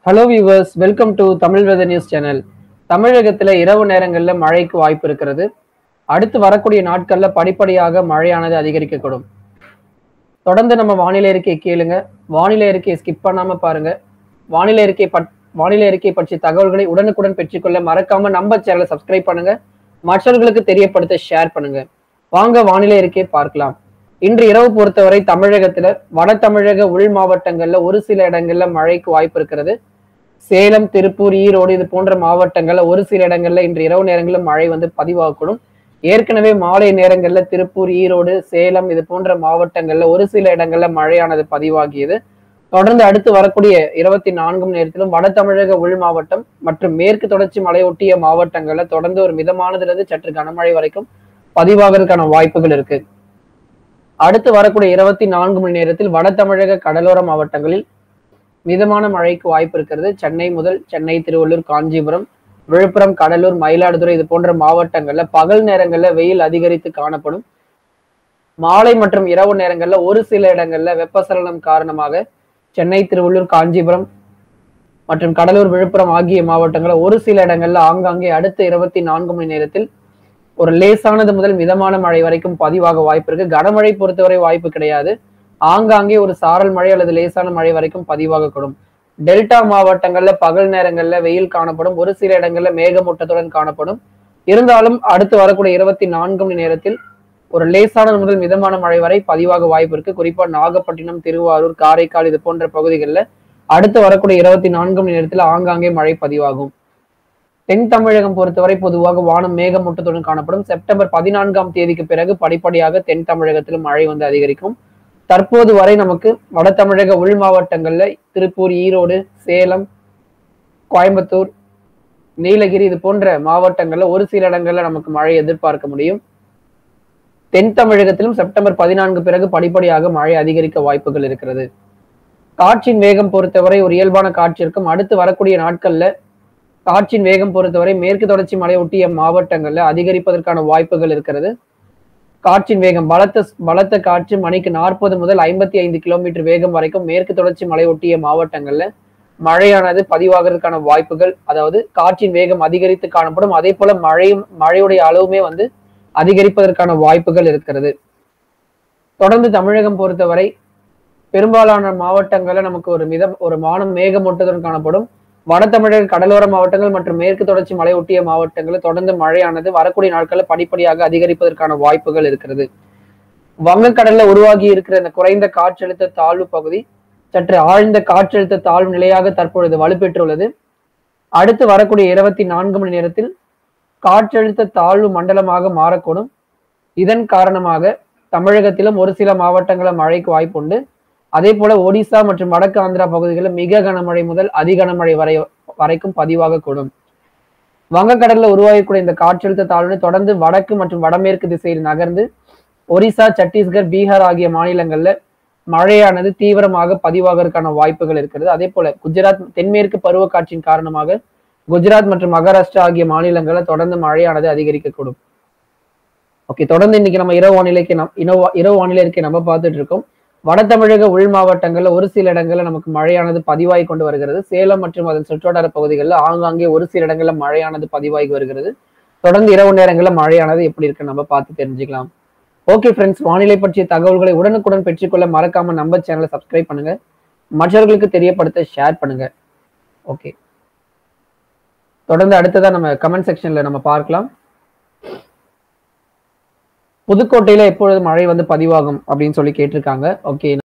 hello viewers welcome to Tamil weather news channel தமிழகத்துல இரவு நேரங்கள்ல மழைக்கு வாய்ப்பு இருக்கிறது அடுத்து வரக்கூடிய நாட்கள்ல படிப்படியாக மழையானது அதிகரிக்கக்கூடும் தொடர்ந்து நம்ம வானிலை அறிக்கை கேளுங்க வானிலை அறிக்கையை ஸ்கிப் பண்ணாம பாருங்க வானிலை அறிக்கை பட் வானிலை அறிக்கை பற்றிய தகவல்களை உடனுக்குடன் பெற்றுக்கொள்ள மறக்காம நம்ம சேனலை சப்ஸ்கிரைப் பண்ணுங்க மற்றவர்களுக்கு தெரியப்படுத்த ஷேர் பண்ணுங்க வாங்க வானிலை அறிக்கையை பார்க்கலாம் இன்று இரவு பொறுத்தவரை தமிழகத்துல வட தமிழக உள் மாவட்டங்கள்ல ஒரு சில இடங்கள்ல மழைக்கு வாய்ப்பு இருக்கிறது சேலம் திருப்பூர் ஈரோடு இது போன்ற மாவட்டங்கள்ல ஒரு சில இடங்கள்ல இன்று இரவு நேரங்களில் மழை வந்து பதிவாகக்கூடும் ஏற்கனவே மாலை நேரங்கள்ல திருப்பூர் ஈரோடு சேலம் இது போன்ற மாவட்டங்கள்ல ஒரு சில இடங்கள்ல மழையானது பதிவாகியது தொடர்ந்து அடுத்து வரக்கூடிய இருபத்தி நான்கு மணி நேரத்திலும் வட தமிழக உள் மாவட்டம் மற்றும் மேற்கு தொடர்ச்சி மலையொட்டிய மாவட்டங்கள்ல தொடர்ந்து ஒரு மிதமானதிலிருந்து சற்று கனமழை வரைக்கும் பதிவாகிறதுக்கான வாய்ப்புகள் இருக்கு அடுத்து வரக்கூடிய இருபத்தி நான்கு மணி நேரத்தில் வட தமிழக கடலோர மாவட்டங்களில் மிதமான மழைக்கு வாய்ப்பு இருக்கிறது சென்னை முதல் சென்னை திருவள்ளூர் காஞ்சிபுரம் விழுப்புரம் கடலூர் மயிலாடுதுறை இது போன்ற மாவட்டங்கள்ல பகல் நேரங்கள்ல வெயில் அதிகரித்து காணப்படும் மாலை மற்றும் இரவு நேரங்கள்ல ஒரு சில இடங்கள்ல வெப்பசலனம் காரணமாக சென்னை திருவள்ளூர் காஞ்சிபுரம் மற்றும் கடலூர் விழுப்புரம் ஆகிய மாவட்டங்கள்ல ஒரு சில இடங்கள்ல ஆங்காங்கே அடுத்த இருபத்தி நான்கு மணி நேரத்தில் ஒரு லேசானது முதல் மிதமான மழை வரைக்கும் பதிவாக வாய்ப்பு இருக்கு கனமழை பொறுத்தவரை வாய்ப்பு கிடையாது ஆங்காங்கே ஒரு சாரல் மழை அல்லது லேசான மழை வரைக்கும் பதிவாகக்கூடும் டெல்டா மாவட்டங்கள்ல பகல் நேரங்கள்ல வெயில் காணப்படும் ஒரு சில இடங்கள்ல மேகமூட்டத்துடன் காணப்படும் இருந்தாலும் அடுத்து வரக்கூடிய இருபத்தி நான்கு மணி நேரத்தில் ஒரு லேசான முதல் மிதமான மழை வரை பதிவாக வாய்ப்பு இருக்கு குறிப்பா நாகப்பட்டினம் திருவாரூர் காரைக்கால் இது போன்ற பகுதிகளில் அடுத்து வரக்கூடிய இருபத்தி நான்கு மணி நேரத்தில் ஆங்காங்கே மழை பதிவாகும் தென் தமிழகம் பொறுத்தவரை பொதுவாக வானம் மேகமூட்டத்துடன் காணப்படும் செப்டம்பர் பதினான்காம் தேதிக்கு பிறகு படிப்படியாக தென் தமிழகத்தில் மழை வந்து அதிகரிக்கும் தற்போது வரை நமக்கு வட தமிழக உள் மாவட்டங்கள்ல திருப்பூர் ஈரோடு சேலம் கோயம்புத்தூர் நீலகிரி இது போன்ற மாவட்டங்கள்ல ஒரு சில இடங்கள்ல நமக்கு மழை எதிர்பார்க்க முடியும் தென் தமிழகத்திலும் செப்டம்பர் பதினான்கு பிறகு படிப்படியாக மழை அதிகரிக்க வாய்ப்புகள் இருக்கிறது காற்றின் வேகம் பொறுத்தவரை ஒரு இயல்பான காற்று இருக்கும் அடுத்து வரக்கூடிய நாட்கள்ல காற்றின் வேகம் பொறுத்தவரை மேற்கு தொடர்ச்சி மலை ஒட்டிய மாவட்டங்கள்ல அதிகரிப்பதற்கான வாய்ப்புகள் இருக்கிறது காற்றின் வேகம் பலத்த பலத்த காற்று மணிக்கு நாற்பது முதல் ஐம்பத்தி ஐந்து கிலோமீட்டர் வேகம் வரைக்கும் மேற்கு தொடர்ச்சி மலை ஒட்டிய மாவட்டங்கள்ல மழையானது பதிவாகிறதுக்கான வாய்ப்புகள் அதாவது காற்றின் வேகம் அதிகரித்து காணப்படும் அதே போல மழையும் மழையுடைய அளவுமே வந்து அதிகரிப்பதற்கான வாய்ப்புகள் இருக்கிறது தொடர்ந்து தமிழகம் பொறுத்தவரை பெரும்பாலான மாவட்டங்கள்ல நமக்கு ஒரு மிதம் ஒரு வானம் மேகமூட்டத்துடன் காணப்படும் வட தமிழக கடலோர மாவட்டங்கள் மற்றும் மேற்கு தொடர்ச்சி மலை ஒட்டிய மாவட்டங்களில் தொடர்ந்து மழையானது வரக்கூடிய நாட்களில் படிப்படியாக அதிகரிப்பதற்கான வாய்ப்புகள் இருக்கிறது வங்கக்கடல்ல உருவாகி இருக்கிற இந்த குறைந்த காற்றழுத்த தாழ்வு பகுதி சற்று ஆழ்ந்த காற்றழுத்த தாழ்வு நிலையாக தற்பொழுது வலுப்பெற்றுள்ளது அடுத்து வரக்கூடிய இருபத்தி நான்கு மணி நேரத்தில் காற்றழுத்த தாழ்வு மண்டலமாக மாறக்கூடும் இதன் காரணமாக தமிழகத்திலும் ஒரு சில மாவட்டங்களில் மழைக்கு வாய்ப்புண்டு அதே போல ஒடிசா மற்றும் வடக்கு ஆந்திரா பகுதிகளில் மிக கனமழை முதல் அதி கனமழை வரை வரைக்கும் பதிவாகக்கூடும் வங்கக்கடல்ல உருவாகக்கூடிய இந்த காற்றழுத்த தாழ்வு தொடர்ந்து வடக்கு மற்றும் வடமேற்கு திசையில் நகர்ந்து ஒரிசா சத்தீஸ்கர் பீகார் ஆகிய மாநிலங்கள்ல மழையானது தீவிரமாக பதிவாகிறதுக்கான வாய்ப்புகள் இருக்கிறது அதே போல குஜராத் தென்மேற்கு பருவக்காற்றின் காரணமாக குஜராத் மற்றும் மகாராஷ்டிரா ஆகிய மாநிலங்களில் தொடர்ந்து மழையானது அதிகரிக்கக்கூடும் ஓகே தொடர்ந்து இன்னைக்கு நம்ம இரவு வானிலைக்கு நம் இனவா இரவு வானிலை இருக்கை நம்ம பார்த்துட்டு இருக்கோம் வட தமிழக உள் மாவட்டங்கள்ல ஒரு சில இடங்கள்ல நமக்கு மழையானது பதிவாகி கொண்டு வருகிறது சேலம் மற்றும் அதன் சுற்றுவட்டார பகுதிகளில் ஆங்காங்கே ஒரு சில இடங்கள்ல மழையானது பதிவாகி வருகிறது தொடர்ந்து இரவு நேரங்களில் மழையானது எப்படி இருக்குன்னு நம்ம பார்த்து தெரிஞ்சுக்கலாம் ஓகே ஃப்ரெண்ட்ஸ் வானிலை பற்றிய தகவல்களை உடனுக்குடன் பெற்றுக்கொள்ள மறக்காம நம்ம சேனலை சப்ஸ்கிரைப் பண்ணுங்க மற்றவர்களுக்கு தெரியப்படுத்த ஷேர் பண்ணுங்க ஓகே தொடர்ந்து அடுத்ததா நம்ம கமெண்ட் செக்ஷன்ல நம்ம பார்க்கலாம் புதுக்கோட்டையில எப்பொழுது மழை வந்து பதிவாகும் அப்படின்னு சொல்லி கேட்டிருக்காங்க ஓகே